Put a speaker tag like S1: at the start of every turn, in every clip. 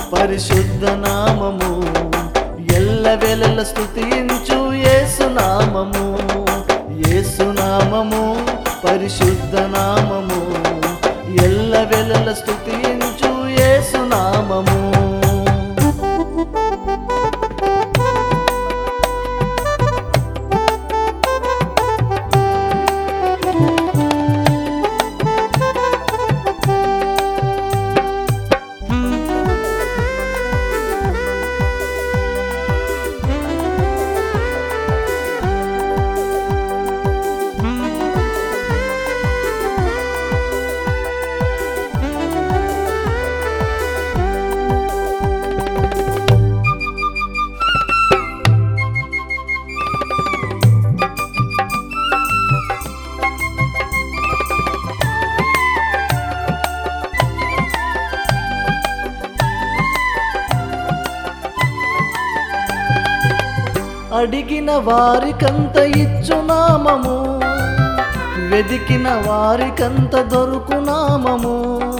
S1: పరిశుద్ధ నామము ఎల్ల వేళల స్తుతించు యేసునామము యేసునామము పరిశుద్ధ నామము ఎల్ల వేళల స్తుతించు యేసునామము అడిగిన వారికంత ఇచ్చునామము వెదికిన వారికంత దొరుకునామము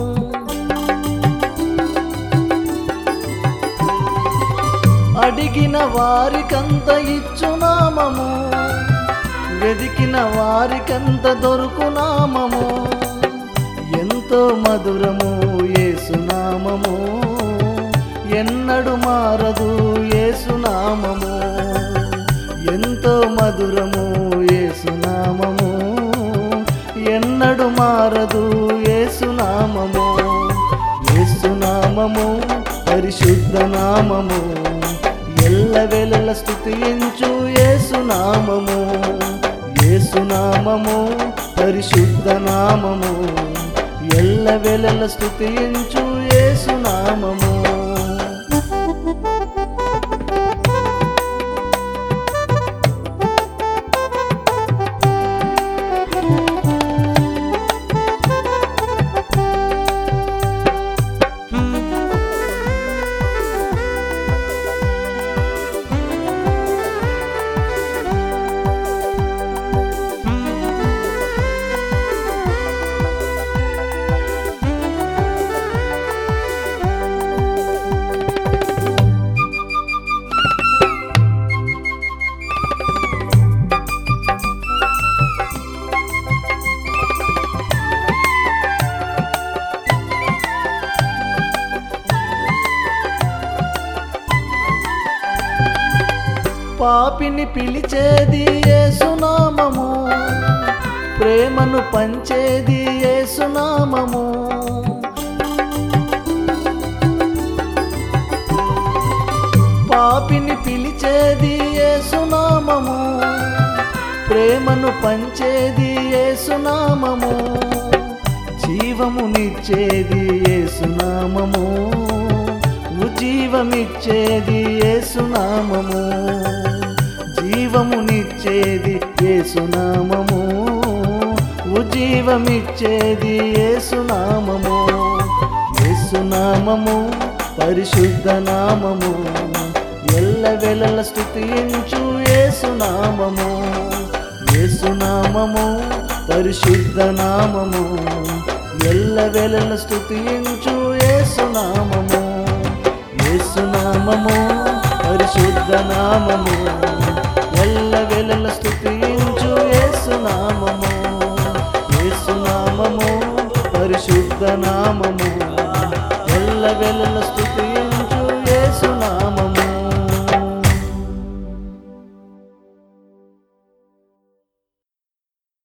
S1: అడిగిన వారికంత ఇచ్చునామము వెదికిన వారికంత దొరుకునామము ఎంతో మధురము ఏసునామము ఎన్నడు మారదు ఏసునామము ఎంతో మధురము ఏసునామము ఎన్నడు మారదు ఏసునామము ఏసునామము పరిశుద్ధ నామము ఎల్ల వేళల స్తుతించు ఏసునామము ఏసునామము పరిశుద్ధ నామము ఎల్ల వేళల స్తుతించు ఏసునామము పాపిని పిలిచేది ఏసునామము ప్రేమను పంచేది ఏసునామము పాపిని పిలిచేది ఏసునామము ప్రేమను పంచేది ఏసునామము జీవమునిచ్చేది ఏసునామము ఉజీవమిచ్చేది ఏసునామము జీవమునిచ్చేది ఏసునామము ఉజీవమిచ్చేది ఏసునామము ఏసునామము పరిశుద్ధ నామము ఎల్ల వెలల స్థుతించు ఏసునామము ఏసునామము పరిశుద్ధ నామము ఎల్ల వెలల స్థుతించు ఏసునామము ఏసునామము పరిశుద్ధ నామము ఎల్ల వెలల స్థుతించు ఏసునామము ఏసునామము పరిశుద్ధ నామము ఎల్ల వెలల స్థుతించు